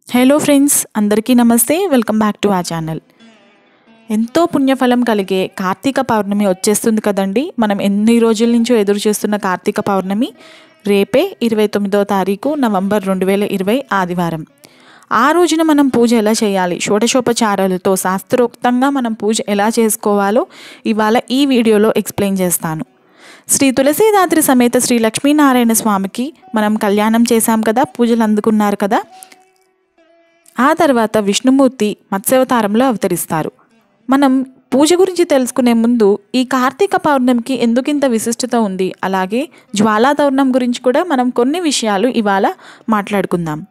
hello friends అందరికీ నమస్తే welcome back to ఆ ఛానల్ ఎంతో పుణ్యఫలం కలిగే కార్తీక పౌర్ణమి వచ్చేస్తుంది కదండి మనం ఎన్ని రోజుల నుంచో ఎదురు చూస్తున్న కార్తీక పౌర్ణమి రేపే ఇరవై తొమ్మిదో తారీఖు నవంబర్ రెండు వేల ఇరవై ఆదివారం ఆ రోజున మనం పూజ ఎలా చేయాలి షోడశోపచారాలతో శాస్త్రోక్తంగా మనం పూజ ఎలా చేసుకోవాలో ఇవాళ ఈ వీడియోలో ఎక్స్ప్లెయిన్ చేస్తాను శ్రీ తులసీదాత్రి సమేత శ్రీ లక్ష్మీనారాయణ స్వామికి మనం కళ్యాణం చేశాం కదా పూజలు అందుకున్నారు కదా ఆ తర్వాత విష్ణుమూర్తి మత్స్యావతారంలో అవతరిస్తారు మనం పూజ గురించి తెలుసుకునే ముందు ఈ కార్తీక పౌర్ణమికి ఎందుకింత విశిష్టత ఉంది అలాగే జ్వాలా పౌర్ణం గురించి కూడా మనం కొన్ని విషయాలు ఇవాళ మాట్లాడుకుందాం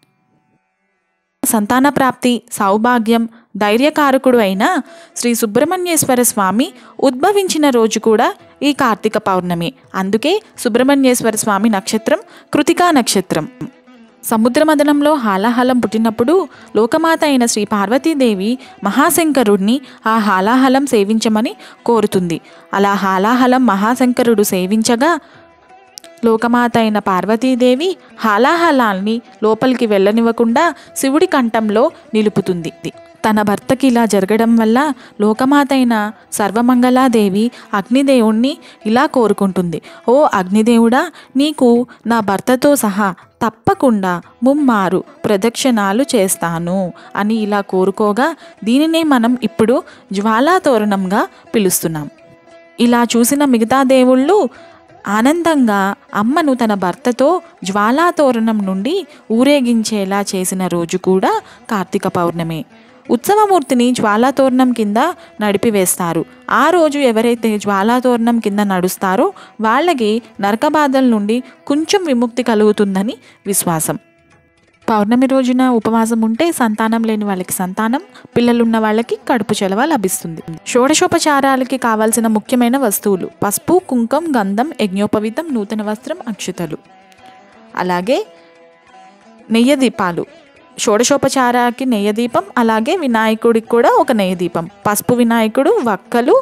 సంతాన ప్రాప్తి సౌభాగ్యం ధైర్యకారకుడు అయిన శ్రీ సుబ్రహ్మణ్యేశ్వర స్వామి ఉద్భవించిన రోజు కూడా ఈ కార్తీక పౌర్ణమి అందుకే సుబ్రహ్మణ్యేశ్వర స్వామి నక్షత్రం కృతికా నక్షత్రం సముద్రమదనంలో హాలాహలం పుట్టినప్పుడు లోకమాత అయిన శ్రీ పార్వతీదేవి మహాశంకరుడిని ఆ హాలాహలం సేవించమని కోరుతుంది అలా హాలాహలం మహాశంకరుడు సేవించగా లోకమాత అయిన పార్వతీదేవి హాలాహలాల్ని లోపలికి వెళ్ళనివ్వకుండా శివుడి కంఠంలో నిలుపుతుంది తన భర్తకి ఇలా జరగడం వల్ల లోకమాత అయిన సర్వమంగళాదేవి అగ్నిదేవుణ్ణి ఇలా కోరుకుంటుంది ఓ అగ్నిదేవుడా నీకు నా భర్తతో సహా తప్పకుండా ముమ్మారు ప్రదక్షిణాలు చేస్తాను అని ఇలా కోరుకోగా దీనినే మనం ఇప్పుడు జ్వాలాతోరణంగా పిలుస్తున్నాం ఇలా చూసిన మిగతా దేవుళ్ళు ఆనందంగా అమ్మను తన భర్తతో జ్వాలాతోరణం నుండి ఊరేగించేలా చేసిన రోజు కూడా కార్తీక పౌర్ణమి ఉత్సవమూర్తిని జ్వాలాతోరణం కింద నడిపివేస్తారు ఆ రోజు ఎవరైతే జ్వాలాతోరణం కింద నడుస్తారో వాళ్ళకి నరకబాధల నుండి కొంచెం విముక్తి కలుగుతుందని విశ్వాసం పౌర్ణమి రోజున ఉపవాసం ఉంటే సంతానం లేని వాళ్ళకి సంతానం పిల్లలున్న వాళ్ళకి కడుపు చెలవ లభిస్తుంది షోడశోపచారాలకి కావాల్సిన ముఖ్యమైన వస్తువులు పసుపు కుంకం గంధం యజ్ఞోపవితం నూతన వస్త్రం అక్షతలు అలాగే నెయ్యి దీపాలు షోడశోపచారాకి నెయ్యి దీపం అలాగే వినాయకుడికి కూడా ఒక నెయ్యి దీపం పసుపు వినాయకుడు వక్కలు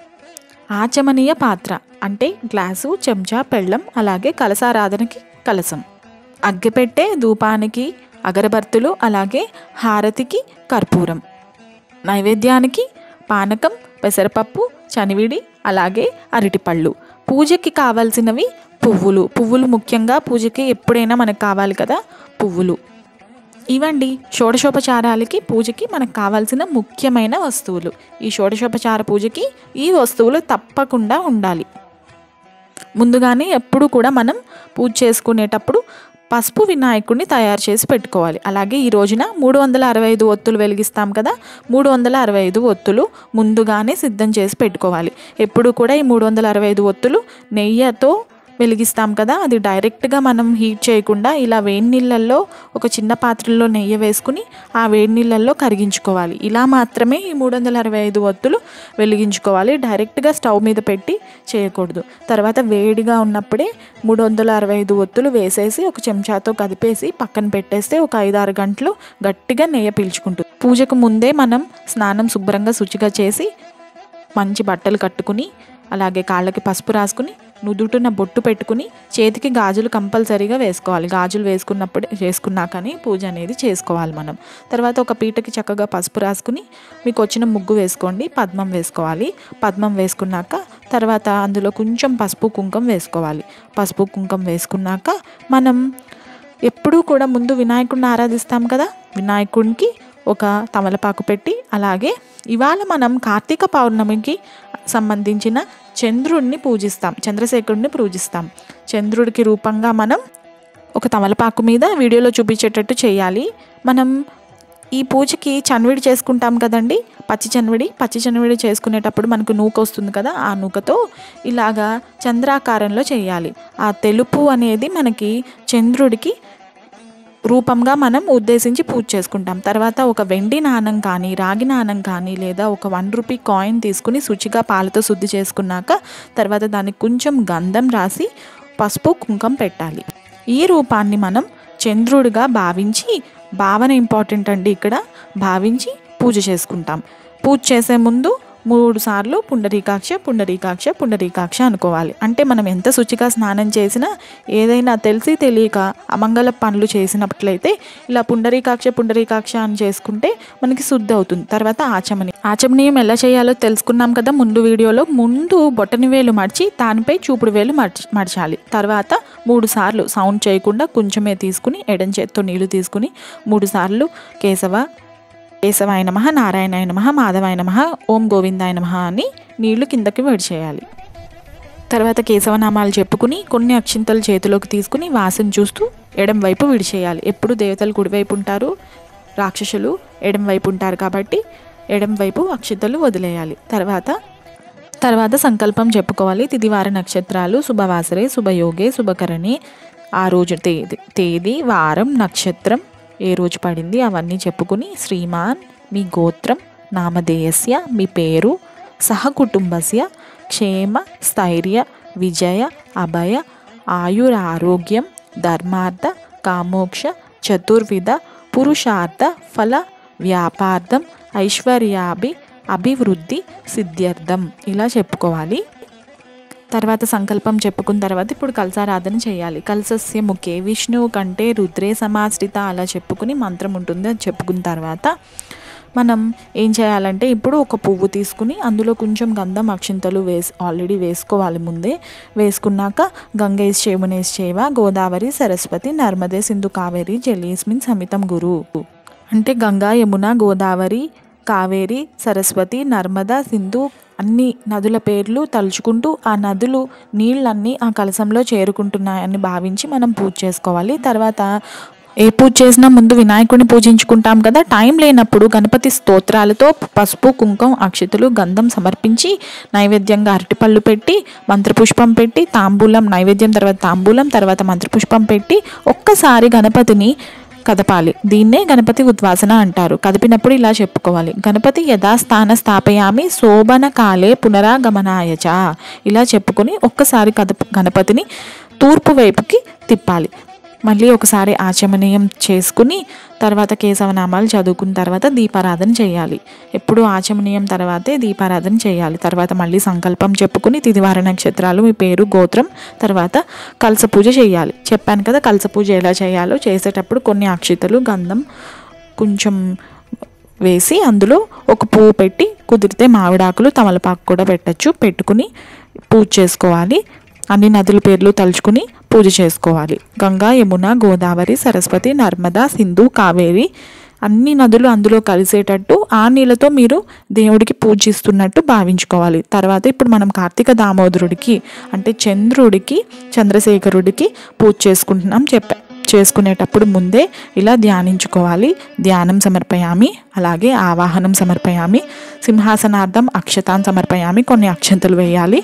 ఆచమనీయ పాత్ర అంటే గ్లాసు చెంచా పెళ్ళం అలాగే కలసారాధనకి కలసం అగ్గిపెట్టే ధూపానికి అగరబత్తులు అలాగే హారతికి కర్పూరం నైవేద్యానికి పానకం పెసరపప్పు చనివిడి అలాగే అరటిపళ్ళు పూజకి కావాల్సినవి పువ్వులు పువ్వులు ముఖ్యంగా పూజకి ఎప్పుడైనా మనకు కావాలి కదా పువ్వులు ఇవండి షోడశోపచారాలకి పూజకి మనకు కావాల్సిన ముఖ్యమైన వస్తువులు ఈ షోడశోపచార పూజకి ఈ వస్తువులు తప్పకుండా ఉండాలి ముందుగానే ఎప్పుడు కూడా మనం పూజ చేసుకునేటప్పుడు పసుపు వినాయకుడిని తయారు చేసి పెట్టుకోవాలి అలాగే ఈ రోజున మూడు వందల అరవై ఐదు ఒత్తులు వెలిగిస్తాం కదా మూడు వందల అరవై ఐదు ఒత్తులు ముందుగానే సిద్ధం చేసి పెట్టుకోవాలి ఎప్పుడు కూడా ఈ మూడు వందల అరవై ఐదు ఒత్తులు నెయ్యితో వెలిగిస్తాం కదా అది డైరెక్ట్గా మనం హీట్ చేయకుండా ఇలా వేడి నీళ్ళల్లో ఒక చిన్న పాత్రలో నెయ్యి వేసుకుని ఆ వేడి నీళ్ళల్లో కరిగించుకోవాలి ఇలా మాత్రమే ఈ మూడు వందల అరవై ఐదు ఒత్తులు వెలిగించుకోవాలి డైరెక్ట్గా స్టవ్ మీద పెట్టి చేయకూడదు తర్వాత వేడిగా ఉన్నప్పుడే మూడు వందల అరవై ఐదు ఒత్తులు వేసేసి ఒక చెంచాతో కదిపేసి పక్కన పెట్టేస్తే ఒక ఐదు ఆరు గంటలు గట్టిగా నెయ్యి పీల్చుకుంటుంది పూజకు ముందే మనం స్నానం శుభ్రంగా శుచిగా చేసి మంచి బట్టలు కట్టుకుని అలాగే కాళ్ళకి పసుపు రాసుకుని నుదుటున బొట్టు పెట్టుకుని చేతికి గాజులు కంపల్సరీగా వేసుకోవాలి గాజులు వేసుకున్నప్పుడే వేసుకున్నాకని పూజ అనేది చేసుకోవాలి మనం తర్వాత ఒక పీటకి చక్కగా పసుపు రాసుకుని మీకు వచ్చిన ముగ్గు వేసుకోండి పద్మం వేసుకోవాలి పద్మం వేసుకున్నాక తర్వాత అందులో కొంచెం పసుపు కుంకం వేసుకోవాలి పసుపు కుంకం వేసుకున్నాక మనం ఎప్పుడూ కూడా ముందు వినాయకుడిని ఆరాధిస్తాం కదా వినాయకుడికి ఒక తమలపాకు పెట్టి అలాగే ఇవాళ మనం కార్తీక పౌర్ణమికి సంబంధించిన చంద్రుడిని పూజిస్తాం చంద్రశేఖరుడిని పూజిస్తాం చంద్రుడికి రూపంగా మనం ఒక తమలపాకు మీద వీడియోలో చూపించేటట్టు చేయాలి మనం ఈ పూజకి చన్విడి చేసుకుంటాం కదండి పచ్చి చన్విడి పచ్చి చన్విడి చేసుకునేటప్పుడు మనకు నూక వస్తుంది కదా ఆ నూకతో ఇలాగా చంద్రాకారంలో చేయాలి ఆ తెలుపు అనేది మనకి చంద్రుడికి రూపంగా మనం ఉద్దేశించి పూజ చేసుకుంటాం తర్వాత ఒక వెండి నాణం కానీ రాగి నాణం కానీ లేదా ఒక వన్ రూపీ కాయిన్ తీసుకుని శుచిగా పాలతో శుద్ధి చేసుకున్నాక తర్వాత దానికి కొంచెం గంధం రాసి పసుపు కుంకం పెట్టాలి ఈ రూపాన్ని మనం చంద్రుడిగా భావించి భావన ఇంపార్టెంట్ అండి ఇక్కడ భావించి పూజ చేసుకుంటాం పూజ చేసే ముందు మూడు సార్లు పుండరీకాక్ష పుండరీకాక్ష పుండరీకాక్ష అనుకోవాలి అంటే మనం ఎంత శుచిగా స్నానం చేసినా ఏదైనా తెలిసి తెలియక అమంగళ పనులు చేసినట్లయితే ఇలా పుండరీకాక్ష పుండరీకాక్ష అని చేసుకుంటే మనకి శుద్ధి అవుతుంది తర్వాత ఆచమని ఆచమనీయం ఎలా చేయాలో తెలుసుకున్నాం కదా ముందు వీడియోలో ముందు బొట్టని వేలు మడిచి దానిపై చూపుడు వేలు మడిచి మడచాలి తర్వాత మూడు సార్లు సౌండ్ చేయకుండా కొంచెమే తీసుకుని ఎడం చేత్తో నీళ్లు తీసుకుని మూడు సార్లు కేశవ కేశవాయ నమ నారాయణాయ నమ మాధవాయ నమ ఓం గోవిందాయ నమ అని నీళ్లు కిందకి విడిచేయాలి తర్వాత కేశవనామాలు చెప్పుకుని కొన్ని అక్షింతలు చేతిలోకి తీసుకుని వాసన చూస్తూ ఎడం వైపు విడిచేయాలి ఎప్పుడు దేవతలు కుడివైపు ఉంటారు రాక్షసులు ఎడం వైపు ఉంటారు కాబట్టి ఎడం వైపు అక్షింతలు వదిలేయాలి తర్వాత తర్వాత సంకల్పం చెప్పుకోవాలి తిదివార నక్షత్రాలు శుభవాసరే శుభయోగే శుభకరణి ఆ రోజు తేదీ తేదీ వారం నక్షత్రం ఏ రోజు పడింది అవన్నీ చెప్పుకుని శ్రీమాన్ మీ గోత్రం నామధేయస్య మీ పేరు సహకుటుంబస్య క్షేమ స్థైర్య విజయ అభయ ఆయురారోగ్యం ధర్మార్థ కామోక్ష చతుర్విధ పురుషార్థ ఫల వ్యాపార్థం ఐశ్వర్యాభి అభివృద్ధి సిద్ధ్యర్థం ఇలా చెప్పుకోవాలి తర్వాత సంకల్పం చెప్పుకున్న తర్వాత ఇప్పుడు కలసారాధన చేయాలి కలసస్య ముఖే విష్ణువు కంటే రుద్రే సమాశ్రిత అలా చెప్పుకుని మంత్రం ఉంటుంది అది చెప్పుకున్న తర్వాత మనం ఏం చేయాలంటే ఇప్పుడు ఒక పువ్వు తీసుకుని అందులో కొంచెం గంధం అక్షింతలు వేసి ఆల్రెడీ వేసుకోవాలి ముందే వేసుకున్నాక గంగేశ్ చేమునేశ్ చేవ గోదావరి సరస్వతి నర్మదే సింధు కావేరి జలీస్మిన్ సమితం గురు అంటే గంగా యమున గోదావరి కావేరి సరస్వతి నర్మదా సింధు అన్ని నదుల పేర్లు తలుచుకుంటూ ఆ నదులు నీళ్ళన్నీ ఆ కలశంలో చేరుకుంటున్నాయని భావించి మనం పూజ చేసుకోవాలి తర్వాత ఏ పూజ చేసినా ముందు వినాయకుడిని పూజించుకుంటాం కదా టైం లేనప్పుడు గణపతి స్తోత్రాలతో పసుపు కుంకుమ అక్షితులు గంధం సమర్పించి నైవేద్యంగా అరటిపళ్ళు పెట్టి మంత్రపుష్పం పెట్టి తాంబూలం నైవేద్యం తర్వాత తాంబూలం తర్వాత మంత్రపుష్పం పెట్టి ఒక్కసారి గణపతిని కదపాలి దీన్నే గణపతి ఉద్వాసన అంటారు కదిపినప్పుడు ఇలా చెప్పుకోవాలి గణపతి యథాస్థాన స్థాపయామి శోభన కాలే పునరాగమనాయచ ఇలా చెప్పుకొని ఒక్కసారి కదప గణపతిని తూర్పు వైపుకి తిప్పాలి మళ్ళీ ఒకసారి ఆచమనీయం చేసుకుని తర్వాత కేశవనామాలు చదువుకున్న తర్వాత దీపారాధన చేయాలి ఎప్పుడు ఆచమనీయం తర్వాతే దీపారాధన చేయాలి తర్వాత మళ్ళీ సంకల్పం చెప్పుకుని తిదివార నక్షత్రాలు మీ పేరు గోత్రం తర్వాత కలస పూజ చేయాలి చెప్పాను కదా కలస పూజ ఎలా చేయాలో చేసేటప్పుడు కొన్ని అక్షితలు గంధం కొంచెం వేసి అందులో ఒక పువ్వు పెట్టి కుదిరితే మామిడాకులు తమలపాకు కూడా పెట్టచ్చు పెట్టుకుని పూజ చేసుకోవాలి అన్ని నదుల పేర్లు తలుచుకుని పూజ చేసుకోవాలి గంగా యమున గోదావరి సరస్వతి నర్మదా సింధు కావేరి అన్ని నదులు అందులో కలిసేటట్టు ఆ నీళ్ళతో మీరు దేవుడికి పూజిస్తున్నట్టు భావించుకోవాలి తర్వాత ఇప్పుడు మనం కార్తీక దామోదరుడికి అంటే చంద్రుడికి చంద్రశేఖరుడికి పూజ చేసుకుంటున్నాం చెప్పా చేసుకునేటప్పుడు ముందే ఇలా ధ్యానించుకోవాలి ధ్యానం సమర్పయామి అలాగే ఆవాహనం సమర్పయామి సింహాసనార్థం అక్షతాన్ సమర్పయామి కొన్ని అక్షంతలు వేయాలి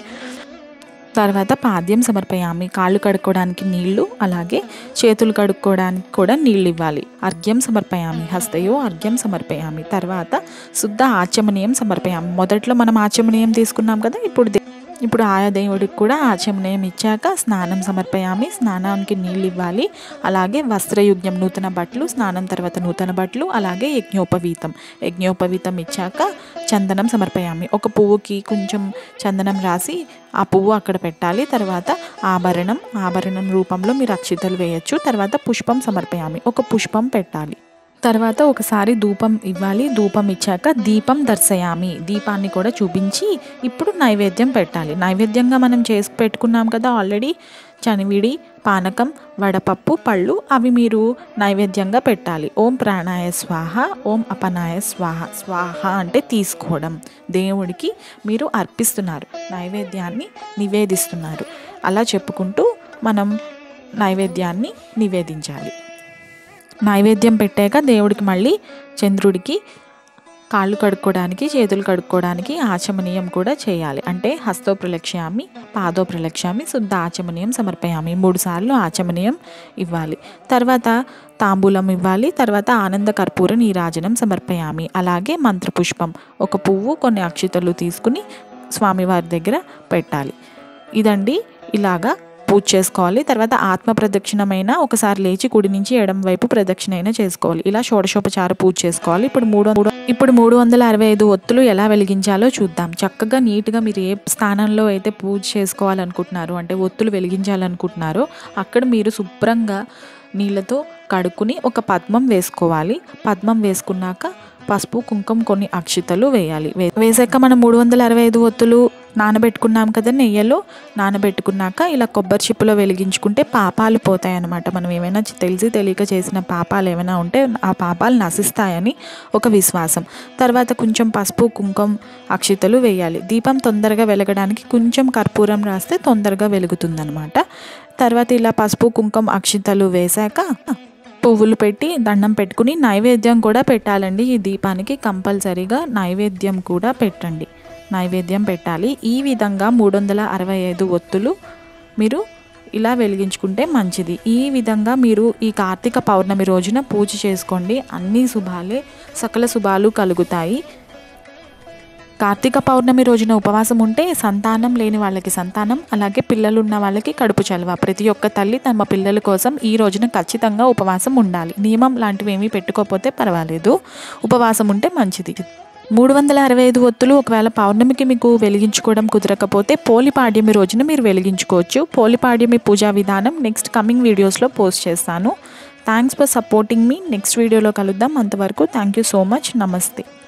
తర్వాత పాద్యం సమర్పయామి కాళ్ళు కడుక్కోవడానికి నీళ్లు అలాగే చేతులు కడుక్కోవడానికి కూడా నీళ్ళు ఇవ్వాలి అర్ఘ్యం సమర్పయామి హస్తయో అర్ఘ్యం సమర్పయామి తర్వాత శుద్ధ ఆచమనీయం సమర్పయామి మొదట్లో మనం ఆచమనీయం తీసుకున్నాం కదా ఇప్పుడు దే- ఇప్పుడు ఆయా దేవుడికి కూడా ఆచమనీయం ఇచ్చాక స్నానం సమర్పయామి స్నానానికి నీళ్ళు ఇవ్వాలి అలాగే వస్త్రయుగ్యం నూతన బట్టలు స్నానం తర్వాత నూతన బట్టలు అలాగే యజ్ఞోపవీతం యజ్ఞోపవీతం ఇచ్చాక చందనం సమర్పయామి ఒక పువ్వుకి కొంచెం చందనం రాసి ఆ పువ్వు అక్కడ పెట్టాలి తర్వాత ఆభరణం ఆభరణం రూపంలో మీరు అక్షితలు వేయచ్చు తర్వాత పుష్పం సమర్పయామి ఒక పుష్పం పెట్టాలి తర్వాత ఒకసారి ధూపం ఇవ్వాలి ధూపం ఇచ్చాక దీపం దర్శయామి దీపాన్ని కూడా చూపించి ఇప్పుడు నైవేద్యం పెట్టాలి నైవేద్యంగా మనం చేసి పెట్టుకున్నాం కదా ఆల్రెడీ చనివిడి పానకం వడపప్పు పళ్ళు అవి మీరు నైవేద్యంగా పెట్టాలి ఓం ప్రాణాయ స్వాహ ఓం అపనాయ స్వాహ స్వాహ అంటే తీసుకోవడం దేవుడికి మీరు అర్పిస్తున్నారు నైవేద్యాన్ని నివేదిస్తున్నారు అలా చెప్పుకుంటూ మనం నైవేద్యాన్ని నివేదించాలి నైవేద్యం పెట్టాక దేవుడికి మళ్ళీ చంద్రుడికి కాళ్ళు కడుక్కోవడానికి చేతులు కడుక్కోవడానికి ఆచమనీయం కూడా చేయాలి అంటే హస్తో ప్రలక్ష్యామి పాదో ప్రలక్ష్యామి శుద్ధ ఆచమనీయం సమర్పయామి మూడు సార్లు ఆచమనీయం ఇవ్వాలి తర్వాత తాంబూలం ఇవ్వాలి తర్వాత ఆనంద కర్పూర నీరాజనం సమర్పయామి అలాగే మంత్రపుష్పం ఒక పువ్వు కొన్ని అక్షితలు తీసుకుని స్వామివారి దగ్గర పెట్టాలి ఇదండి ఇలాగా పూజ చేసుకోవాలి తర్వాత ఆత్మ ప్రదక్షిణమైన ఒకసారి లేచి కుడి నుంచి ఎడం వైపు ప్రదక్షిణ అయినా చేసుకోవాలి ఇలా షోడశోపచార పూజ చేసుకోవాలి ఇప్పుడు మూడు మూడు- ఇప్పుడు మూడు వందల అరవై ఐదు ఒత్తులు ఎలా వెలిగించాలో చూద్దాం చక్కగా నీట్గా మీరు ఏ స్థానంలో అయితే పూజ చేసుకోవాలనుకుంటున్నారో అంటే ఒత్తులు వెలిగించాలనుకుంటున్నారో అక్కడ మీరు శుభ్రంగా నీళ్ళతో కడుక్కుని ఒక పద్మం వేసుకోవాలి పద్మం వేసుకున్నాక పసుపు కుంకుమ కొన్ని అక్షితలు వేయాలి వే- వేసాక మనం మూడు వందల అరవై ఐదు ఒత్తులు నానబెట్టుకున్నాం కదా నెయ్యిలో నానబెట్టుకున్నాక ఇలా కొబ్బరి చిప్పులో వెలిగించుకుంటే పాపాలు పోతాయి అన్నమాట మనం ఏమైనా చి- తెలిసి తెలియక చేసిన పాపాలు ఏమైనా ఉంటే ఆ పాపాలు నశిస్తాయని ఒక విశ్వాసం తర్వాత కొంచెం పసుపు కుంకుమ అక్షితలు వేయాలి దీపం తొందరగా వెలగడానికి కొంచెం కర్పూరం రాస్తే తొందరగా వెలుగుతుందనమాట తర్వాత ఇలా పసుపు కుంకుమ అక్షితలు వేశాక పువ్వులు పెట్టి దండం పెట్టుకుని నైవేద్యం కూడా పెట్టాలండి ఈ దీపానికి కంపల్సరీగా నైవేద్యం కూడా పెట్టండి నైవేద్యం పెట్టాలి ఈ విధంగా మూడు వందల అరవై ఐదు ఒత్తులు మీరు ఇలా వెలిగించుకుంటే మంచిది ఈ విధంగా మీరు ఈ కార్తీక పౌర్ణమి రోజున పూజ చేసుకోండి అన్ని శుభాలే సకల శుభాలు కలుగుతాయి కార్తీక పౌర్ణమి రోజున ఉపవాసం ఉంటే సంతానం లేని వాళ్ళకి సంతానం అలాగే పిల్లలు ఉన్న వాళ్ళకి కడుపు చలవ ప్రతి ఒక్క తల్లి తమ పిల్లల కోసం ఈ రోజున ఖచ్చితంగా ఉపవాసం ఉండాలి నియమం లాంటివి ఏమీ పెట్టుకోకపోతే పర్వాలేదు ఉపవాసం ఉంటే మంచిది మూడు వందల అరవై ఐదు ఒత్తులు ఒకవేళ పౌర్ణమికి మీకు వెలిగించుకోవడం కుదరకపోతే పోలిపాడ్యమి రోజున మీరు వెలిగించుకోవచ్చు పోలిపాడ్యమి పూజా విధానం నెక్స్ట్ కమింగ్ వీడియోస్లో పోస్ట్ చేస్తాను థ్యాంక్స్ ఫర్ సపోర్టింగ్ మీ నెక్స్ట్ వీడియోలో కలుద్దాం అంతవరకు థ్యాంక్ యూ సో మచ్ నమస్తే